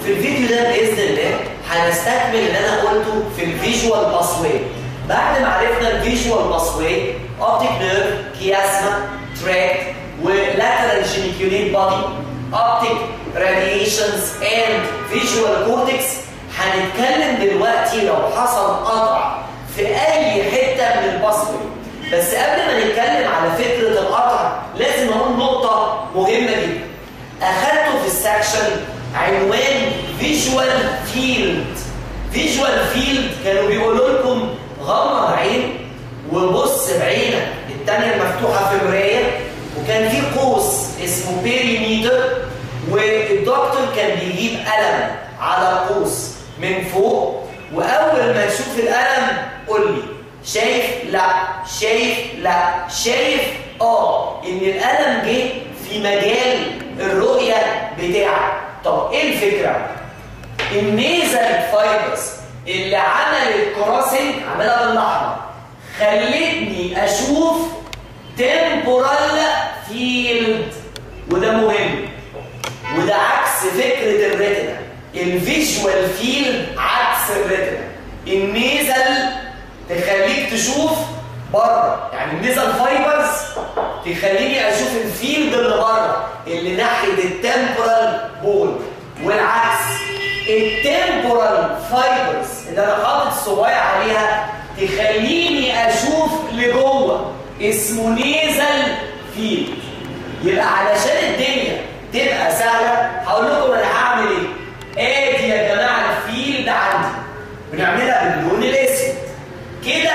في الفيديو ده باذن الله هنستكمل اللي انا قلته في الفيجوال باسوي بعد ما عرفنا الفيجوال باسوي اوبتيك نيرف كياسما تراكت ولاترال جينيكوليت بادي اوبتيك راديشنز اند فيجوال كورتكس هنتكلم دلوقتي لو حصل قطع في اي حته من الباسوي بس قبل ما نتكلم على فكره القطع لازم اقول نقطه مهمه جدا اخدته في السكشن عنوان فيجوال فيلد فيجوال فيلد كانوا بيقولوا لكم غمض عين وبص بعينك الثانيه المفتوحه في مرايه وكان في قوس اسمه بيريميتر والدكتور كان بيجيب قلم على القوس من فوق واول ما تشوف القلم قول لي شايف لا شايف لا شايف اه ان القلم جه في مجال الرؤيه بتاعك طب ايه الفكره النيزل فايبرز اللي عمل الكروسنج عملها بالاحمر خلتني اشوف تمبورال فيلد وده مهم وده عكس فكره الريتنا الفيجوال فيلد عكس الريتنا النيزل تخليك تشوف بره يعني النيزل فايبرز تخليني اشوف الفيلد اللي بره اللي ناحيه التمبورال بول والعكس التمبورال فايبرز اللي انا حاطط صباعي عليها تخليني اشوف لجوه اسمه نيزل فيلد يبقى علشان الدنيا تبقى سهله هقول لكم انا هعمل ايه ادي يا جماعه الفيلد عندي بنعملها باللون الاسود كده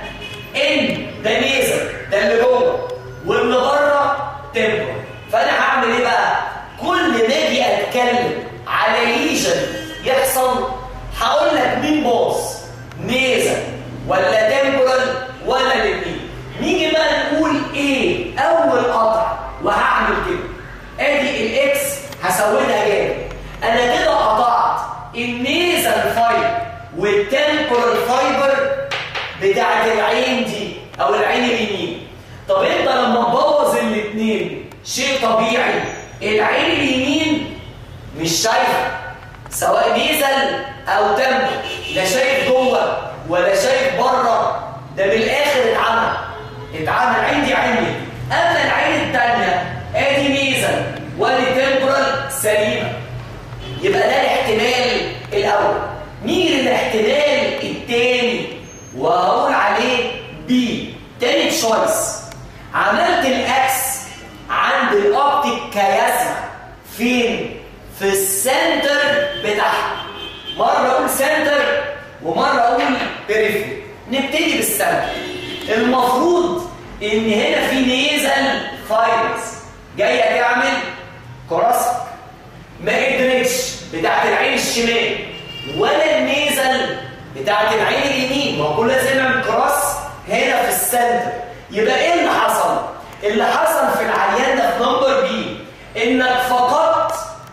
ان ده نيزل ده اللي جوه واللي بره تمبر فانا هعمل ايه بقى كل ما اجي اتكلم على ليجن يحصل هقول لك مين باظ نيزل ولا تمبرال ولا الاثنين نيجي بقى نقول ايه اول قطع وهعمل كده ادي الاكس هسودها جامد انا كده قطعت النيزل فايبر والتمبرال فايبر بتاعت العين دي او العين اليمين طب انت لما تبوظ الاثنين شيء طبيعي العين اليمين مش شايفه سواء نيزل او تمبر لا شايف جوه ولا شايف بره ده بالاخر اتعمل اتعمل عندي عيني اما العين الثانيه ادي نيزل وادي تمبرال سليمه يبقى ده الاحتمال الاول مين الاحتمال الثاني وهقول عليه بي تاني تشويس عملت الاكس عند الاوبتيك كياسما فين في السنتر بتاعها مره اقول سنتر ومره اقول بريفري نبتدي بالسنتر المفروض ان هنا في نيزل فايبرز جايه تعمل كراسك ما قدرتش بتاعت العين الشمال ولا النيزل بتاعت العين اليمين ما هو كل لازم نعمل كراس هنا في السنتر يبقى ايه اللي حصل اللي حصل في العيان ده في نمبر بي انك فقدت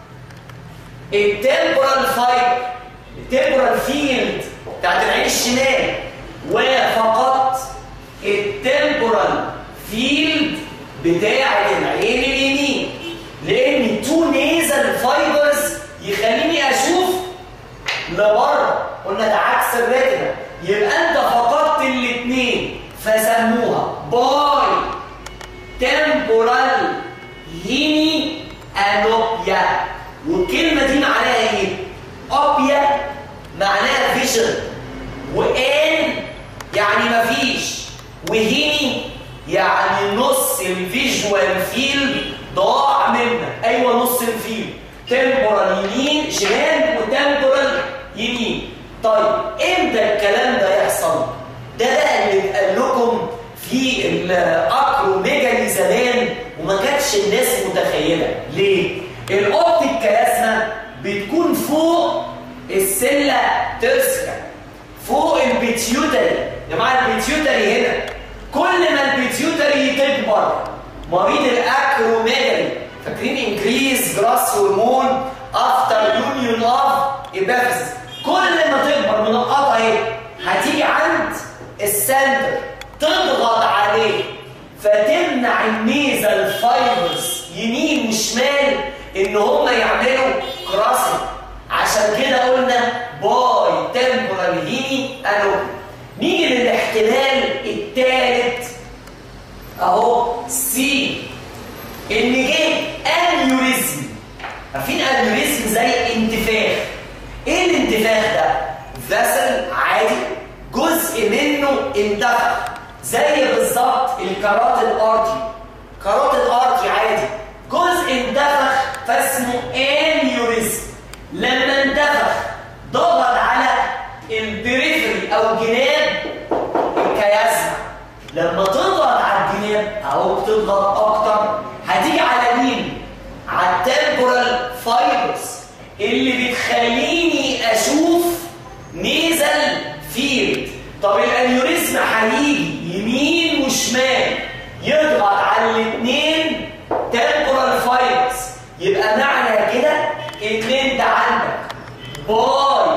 التمبرال فايبر التمبرال فيلد بتاعت العين الشمال وفقدت التمبرال فيلد بتاعت العين اليمين لان تو نيزل فايبرز يخليني اشوف لبره قلنا ده عكس الريتنا يبقى انت فقدت الاثنين فسموها باي تمبورال هيمي انوبيا والكلمه دي معناها ايه اوبيا معناها فيجن وان يعني مفيش وهيمي يعني نص الفيجوال فيلد ضاع منك ايوه نص الفيلد تمبورال يمين شمال وتمبورال يمين طيب امتى الكلام ده يحصل ده بقى اللي اتقال لكم في الاكروميجالي زمان وما كانتش الناس متخيله ليه الاوبتيك كلاسما بتكون فوق السله ترسكا فوق البيتيوتري يا جماعه البيتيوتري هنا كل ما البيتيوتري تكبر مريض الاكروميجالي فاكرين انكريز جراس هرمون افتر يونيون اوف ابافيس كل ما تكبر من القطع اهي هتيجي عند السنتر تضغط عليه فتمنع النيزل فايبرز يمين وشمال ان هم يعملوا كراسنج عشان كده قلنا باي تمبورال هيمي انوبيا نيجي للاحتمال الثالث اهو سي ان جه انيوريزم عارفين انيوريزم زي انتفاخ ايه الانتفاخ ده فاسل عادي جزء منه انتفخ زي بالظبط الكارات الارتي كارات الارتي عادي جزء انتفخ فاسمه انيوريزم لما انتفخ ضغط على البريفري او جناب الكياسما لما تضغط على الجناب او بتضغط اكتر هتيجي على مين على التمبورال فايبرز اللي بتخليني اشوف نيزل فيلد طب الانيوريزم هيجي يمين وشمال يضغط على الاثنين تمبورال فايبرز يبقى معنى كده ان انت عندك باي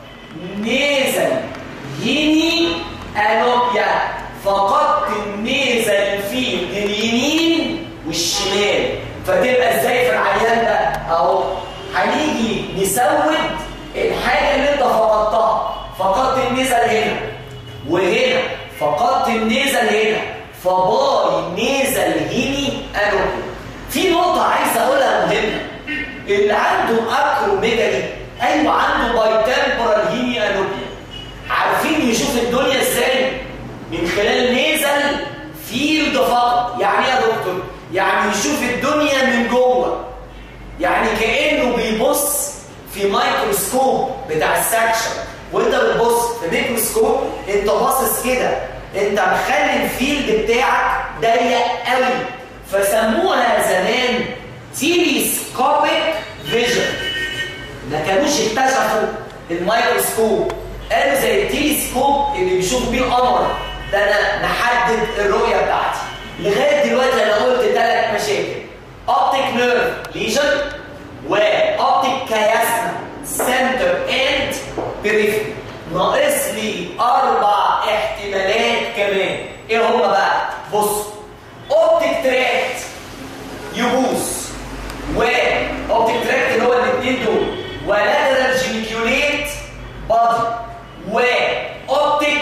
نيزل يمين انوبيا فقدت النيزل فيلد اليمين والشمال فتبقى ازاي في العيان ده اهو هنيجي نسود الحاجه اللي انت فقدتها فقدت النيزل هنا وهنا فقدت النيزل هنا فباي نيزل هيمي انوبيا في نقطه عايز اقولها مهمه اللي عنده اكروميجالي ايوه عنده باي تمبورال هيمي انوبيا عارفين يشوف الدنيا ازاي من خلال نيزل فيلد فقط يعني ايه يا دكتور يعني يشوف الدنيا من جوه يعني كانه بيبص في مايكروسكوب بتاع السكشن وانت بتبص في ميكروسكوب انت باصص كده انت مخلي الفيلد بتاعك ضيق قوي فسموها زمان تيليسكوبيك فيجن ما كانوش اكتشفوا الميكروسكوب قالوا زي التلسكوب اللي بيشوف بيه القمر ده انا محدد الرؤيه بتاعتي لغايه دلوقتي انا قلت ثلاث مشاكل اوبتيك نيرف ليجن واوبتيك كياسما سنتر اند بريفري ناقص لي اربع احتمالات كمان ايه هما بقى بص اوبتيك تراكت يبوظ واوبتيك تراكت اللي هو الاثنين دول ولاترال جينيكيوليت بادي واوبتيك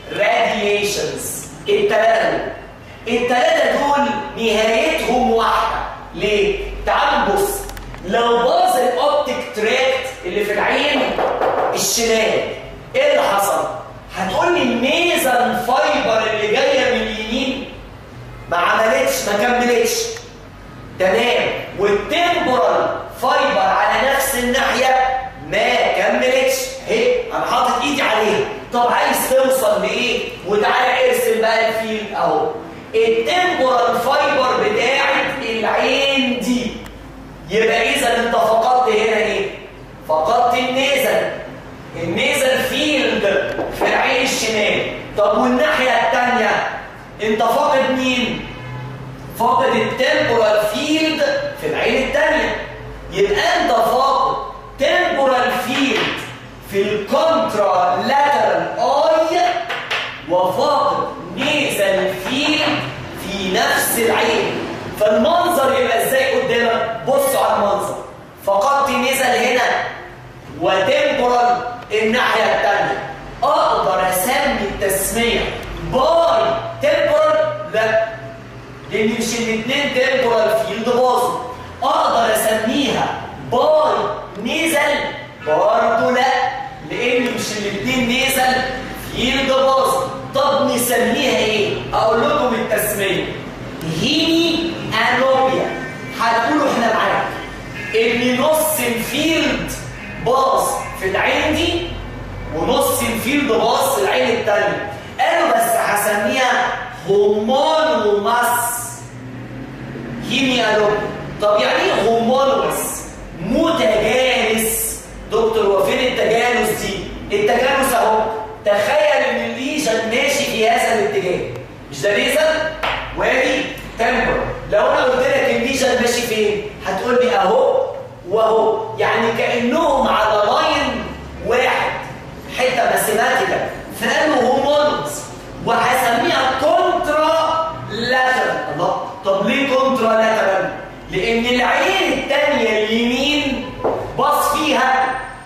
راديشنز الثلاثه دول الثلاثه دول نهايتهم واحده ليه تعالوا نبص لو باظ الاوبتيك تراكت اللي في العين الشمال ايه اللي حصل هتقول لي النيزل فايبر اللي جايه من اليمين ما عملتش ما كملتش تمام والتمبورال فايبر على نفس الناحيه ما كملتش اهي انا حاطط ايدي عليها طب عايز توصل لايه وتعالى ارسم بقى الفيلد اهو التمبورال فايبر بتاعت العين دي يبقى اذا انت فقدت هنا ايه فقدت النيزل النيزل فيلد في العين الشمال طب والناحيه الثانيه انت فاقد مين فاقد التمبورال فيلد في العين الثانيه يبقى انت فاقد تمبورال فيلد في الكونترا لاترال اي وفاقد نيزل فيلد في نفس العين فالمنظر يبقى ازاي قدامك بصوا على المنظر فقدت نيزل هنا وتمبورال الناحيه الثانيه اقدر اسمي التسميه باي تمبورال لا لان مش الاثنين تمبورال فيلد باظوا اقدر اسميها باي نيزل برضه لا لان مش الاثنين نيزل فيلد باظوا طب نسميها ايه اقول لكم التسميه هيمي انوبيا هتقولوا احنا معاك ان نص الفيلد باظ في العين دي ونص الفيلد باظ في العين الثانيه قالوا بس هسميها هومونوماس هيمي انوبيا طب يعني ايه هومونوماس متجانس دكتور وفين التجانس دي التجانس اهو تخيل ان الليجن ماشي في هذا الاتجاه مش ده ليزر وادي تمبر لو انا قلت لك الليجن ماشي فين هتقول لي اهو واهو يعني كانهم على لاين واحد حته ماثيماتيكال فقالوا هومونومز وهسميها كونترا لاترال الله طب ليه كونترا لاترال لان العين الثانيه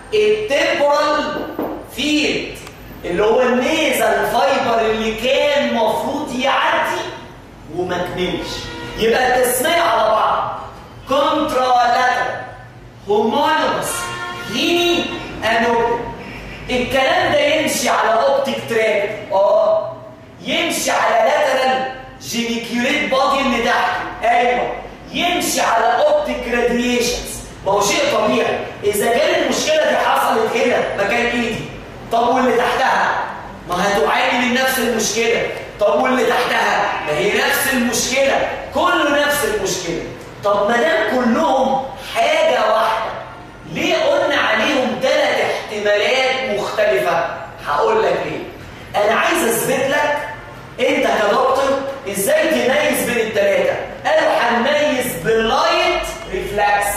التمبورال فيلد اللي هو النيزل فايبر اللي كان مفروض يعدي وما كملش يبقى التسمية على بعض كونترالاترال هومونيموس هيني انوبل الكلام ده يمشي على اوبتيك تراك اه يمشي على لاترال جينيكيوليت بادي اللي تحت ايوه يمشي على اوبتيك راديشنز ما هو شيء طبيعي اذا كان المشكله دي حصلت هنا مكان ايدي طب واللي تحتها ما هتعاني من نفس المشكله طب واللي تحتها ما هي نفس المشكله كله نفس المشكله طب ما دام كلهم حاجه واحده ليه قلنا عليهم ثلاث احتمالات مختلفه هقول لك ليه انا عايز اثبت لك انت كدكتور ازاي تميز بين الثلاثه قالوا هنميز باللايت ريفلكس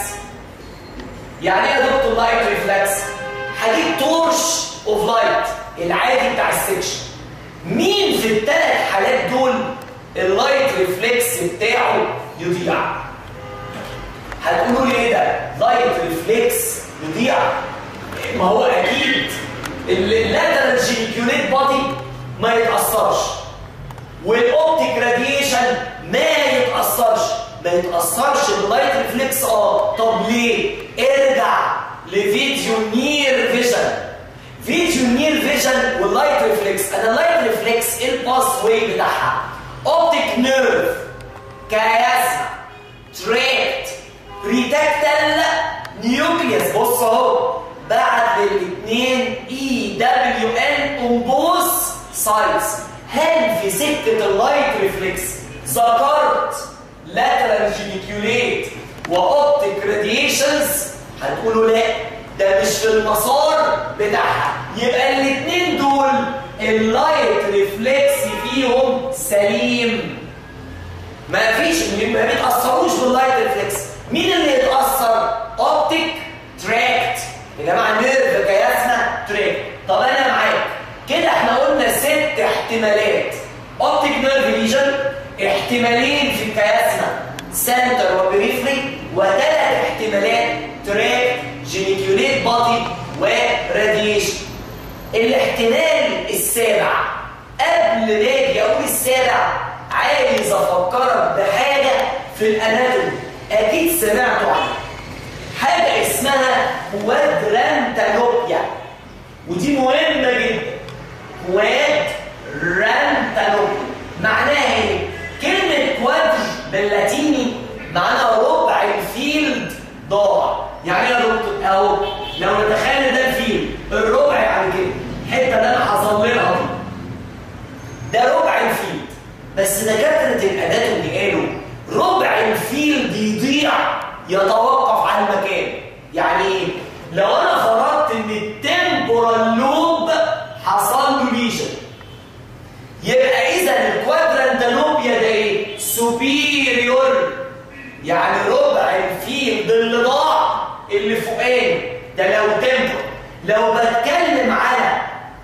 يعني ايه يا دكتور لايت ريفلكس هجيب تورش اوف لايت العادي بتاع السكشن مين في الثلاث حالات دول اللايت ريفلكس بتاعه يضيع هتقولوا لي ايه ده لايت ريفلكس يضيع ما هو اكيد اللاترال جينيكيوليت بادي ما يتاثرش والاوبتيك راديشن ما يتاثرش ما يتاثرش باللايت ريفلكس اه طب ليه ارجع لفيديو نير فيجن فيديو نير فيجن واللايت ريفلكس انا اللايت ريفلكس ايه الباس واي بتاعها اوبتيك نيرف كياسما تريكت ريتاكتال نيوكليوس بص اهو بعت للاثنين اي دبليو ان امبوس سايتس هل في سكه اللايت ريفلكس ذكرت لاترال جينيكيوليت واوبتيك راديشنز هتقولوا لا ده مش في المسار بتاعها يبقى الاثنين دول اللايت ريفلكس فيهم سليم ما فيش ما بيتاثروش باللايت ريفلكس مين اللي يتاثر اوبتيك تراكت يا جماعه نيرف كياسنا تراك طب انا معاك كده احنا قلنا ست احتمالات اوبتيك نيرف ليجن احتمالين في الكياسنا سنتر وبريفري وثلاث احتمالات تراك جينيكيوليت بادي وراديشن الاحتمال السابع قبل ما اجي اقول السابع عايز افكرك بحاجه في الاناتومي اكيد سمعتوا عنها حاجه اسمها كوادرانتالوبيا ودي مهمه جدا كوادرانتالوبيا معناها ايه كلمه كوادر باللاتيني معناها ربع الفيلد ضاع يعني ايه يا دكتور اهو لو نتخيل ده الفيلد الربع يعني كده الحته اللي انا هظللها دي ده ربع الفيلد بس دكاتره الاناتومي قالوا ربع الفيلد يضيع يتوقف عن المكان يعني ايه لو انا فرضت ان التمبورال لوب حصل له ليجن يبقى اذا الكوادرانتالوبيا ده ايه سوبيريور يعني ربع الفيلد اللي ضاع اللي فوقاني ده لو تمبورال لو بتكلم على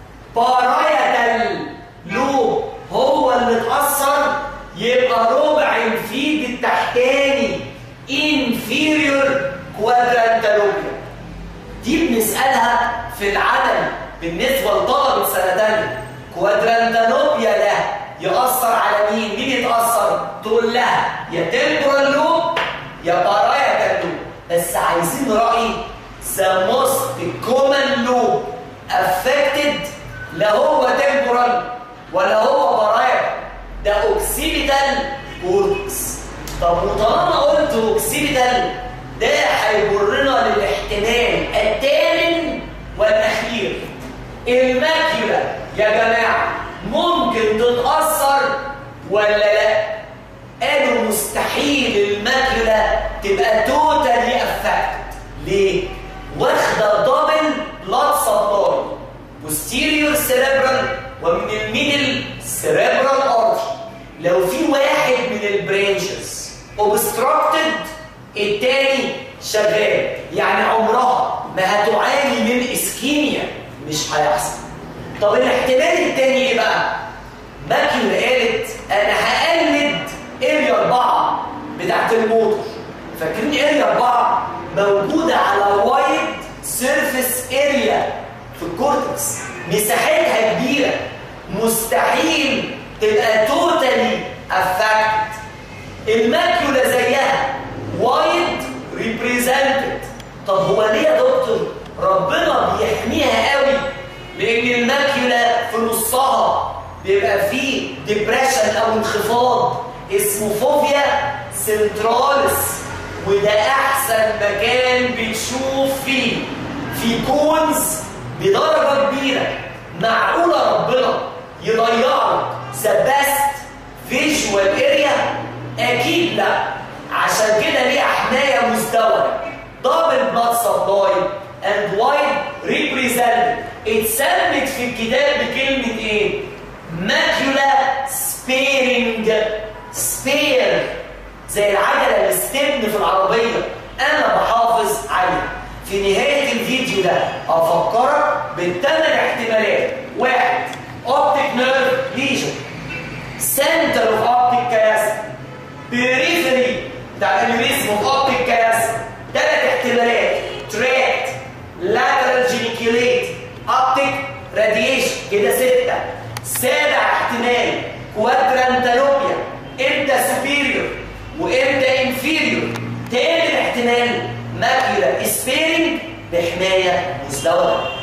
بارايتال لوب هو اللي اتأثر يبقى ربع الفيد التحتاني inferior quadrantalogia دي بنسألها في العدم بالنسبة لطلبة سنة تانية كوادرانتالوبيا ده يأثر على مين؟ مين يتأثر؟ تقول لها يا temporal lobe يا parietal lobe بس عايزين رأي the most common lobe affected لا هو temporal ولا هو parietal ده اوكسيبيتال كورتكس طب وطالما قلت اوكسيبيتال ده هيجرنا للاحتمال الثامن والاخير الماكيولا يا جماعه ممكن تتاثر ولا لا قالوا مستحيل الماكيولا تبقى توتالي افكت ليه واخده دبل بلاد سبلاي posterior cerebral ومن الميدل cerebral artery لو في واحد من البرانشز obstructed التاني شغال يعني عمرها ما هتعاني من اسكيميا مش هيحصل طب الاحتمال التاني ايه بقى ماكيول قالت انا هقلد اريا 4 بتاعت الموتور فاكرين اريا 4 موجوده على وايد سيرفيس اريا في الكورتكس مساحتها كبيره مستحيل تبقى توتالي افكت الماكيولا زيها وايد ريبريزنتد طب هو ليه يا دكتور ربنا بيحميها قوي لان الماكيولا في نصها بيبقى فيه ديبريشن او انخفاض اسمه فوفيا سنتراليس وده احسن مكان بتشوف فيه في كونز بدرجه كبيره معقوله ربنا يضيعك ذا بيست فيجوال اريا اكيد لا عشان كده ليه حمايه مزدوجه دبل بلاد سبلاي اند وايد ريبريزنت اتسمت في الكتاب بكلمه ايه ماكيولا سبيرنج سبير زي العجله الستبن في العربيه انا بحافظ عليها في نهايه الفيديو ده افكرك بالثمان احتمالات واحد اوبتيك نيرف ليجن سنتر اوف اوبتيك كياس بيريفري بتاع الانيوريزم اوف اوبتيك كياس ثلاث احتمالات تراكت لاترال جينيكيوليت اوبتيك راديشن كده سته سابع احتمال كوادرانتالوبيا امتى سوبيريور وامتى انفيريور تاني احتمال ماكيولا سبيرنج بحمايه مزدوجه